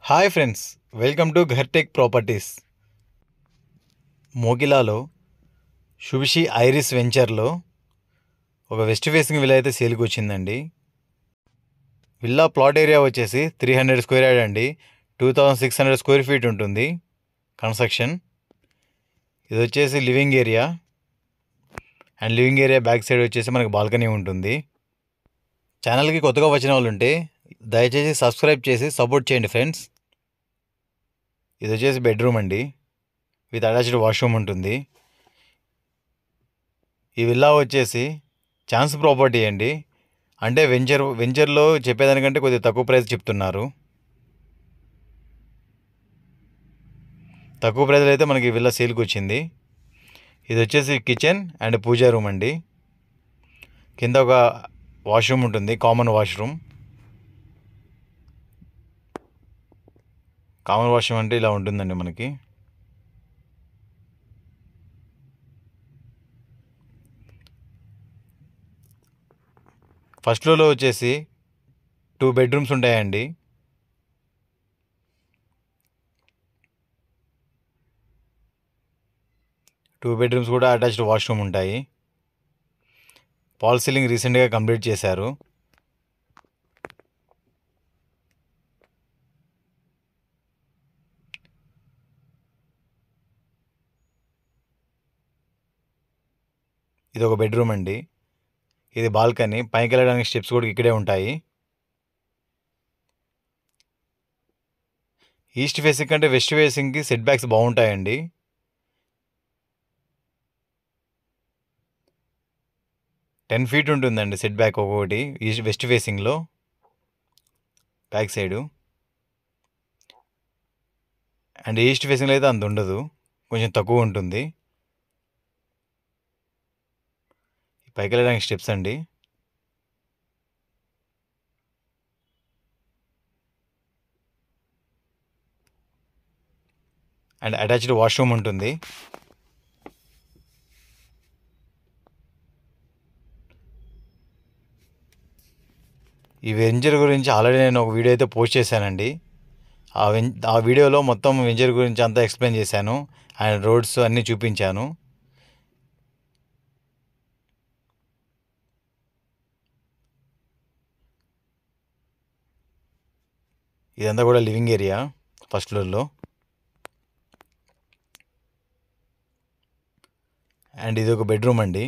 hi friends welcome to Ghartech properties మోగిలాలో Shubhishi Iris వెంచర్లో ఒక వెస్ట్ ఫేసింగ్ విల్లా అయితే సేల్కి వచ్చిందండి విల్లా ప్లాట్ ఏరియా వచ్చేసి త్రీ హండ్రెడ్ స్క్వేర్ యార్డ్ అండి two thousand six hundred square feet ఉంటుంది కన్స్ట్రక్షన్ ఇది వచ్చేసి living area and living area back side వచ్చేసి మనకి బాల్కనీ ఉంటుంది ఛానల్కి కొత్తగా వచ్చిన వాళ్ళు ఉంటే దయచేసి సబ్స్క్రైబ్ చేసి సపోర్ట్ చేయండి ఫ్రెండ్స్ ఇది వచ్చేసి బెడ్రూమ్ అండి విత్ అటాచ్డ్ వాష్రూమ్ ఉంటుంది ఈ విల్లా వచ్చేసి ఛాన్స్ ప్రాపర్టీ అండి అంటే వెంచర్ వెంచర్లో చెప్పేదానికంటే కొద్దిగా తక్కువ ప్రైస్ చెప్తున్నారు తక్కువ ప్రైస్లో అయితే మనకి ఈ విల్లా సేల్కి వచ్చింది ఇది వచ్చేసి కిచెన్ అండ్ పూజా రూమ్ అండి కింద ఒక వాష్రూమ్ ఉంటుంది కామన్ వాష్రూమ్ కామన్ వాష్రూమ్ అంటే ఇలా ఉంటుందండి మనకి ఫస్ట్ ఫ్లోర్లో వచ్చేసి టూ బెడ్రూమ్స్ ఉంటాయండి టూ బెడ్రూమ్స్ కూడా అటాచ్డ్ వాష్రూమ్ ఉంటాయి పాల్ సీలింగ్ రీసెంట్గా కంప్లీట్ చేశారు ఇది ఒక బెడ్రూమ్ అండి ఇది బాల్కనీ పైకి వెళ్ళడానికి స్టెప్స్ కూడా ఇక్కడే ఉంటాయి ఈస్ట్ ఫేసింగ్ కంటే వెస్ట్ ఫేసింగ్కి సెట్ బ్యాక్స్ బాగుంటాయండి టెన్ ఫీట్ ఉంటుందండి సెట్ బ్యాక్ ఒక్కొక్కటి ఈస్ట్ వెస్ట్ ఫేసింగ్లో బ్యాక్ సైడు అండ్ ఈస్ట్ ఫేసింగ్లో అయితే అంత ఉండదు కొంచెం తక్కువ ఉంటుంది పైకి వెళ్ళడానికి స్టెప్స్ అండి అండ్ అటాచ్డ్ వాష్రూమ్ ఉంటుంది ఈ వెంచర్ గురించి ఆల్రెడీ నేను ఒక వీడియో అయితే పోస్ట్ చేశానండి ఆ వెం ఆ వీడియోలో మొత్తం వెంచర్ గురించి అంతా ఎక్స్ప్లెయిన్ చేశాను అండ్ రోడ్స్ అన్నీ చూపించాను ఇదంతా కూడా లివింగ్ ఏరియా ఫస్ట్ ఫ్లోర్లో అండ్ ఇది ఒక బెడ్రూమ్ అండి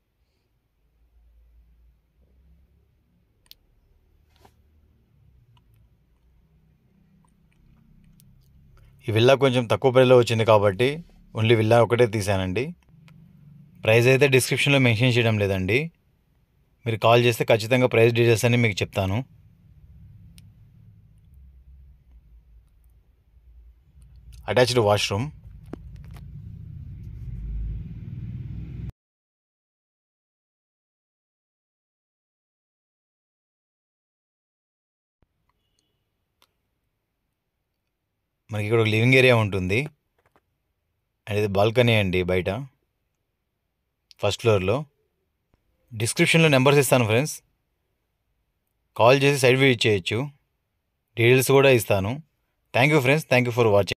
ఈ విల్లా కొంచెం తక్కువ ప్రైస్లో వచ్చింది కాబట్టి ఓన్లీ విల్లా ఒకటే తీసానండి ప్రైస్ అయితే డిస్క్రిప్షన్లో మెన్షన్ చేయడం లేదండి మీరు కాల్ చేస్తే ఖచ్చితంగా ప్రైస్ డీటెయిల్స్ అని మీకు చెప్తాను అటాచ్డ్ వాష్రూమ్ మనకి ఇక్కడ ఒక లివింగ్ ఏరియా ఉంటుంది అండ్ ఇది బాల్కనీ అండి బయట ఫస్ట్ ఫ్లోర్లో డిస్క్రిప్షన్లో నెంబర్స్ ఇస్తాను ఫ్రెండ్స్ కాల్ చేసి సైడ్ వ్యూ ఇచ్చేయచ్చు డీటెయిల్స్ కూడా ఇస్తాను thank you friends thank you for watching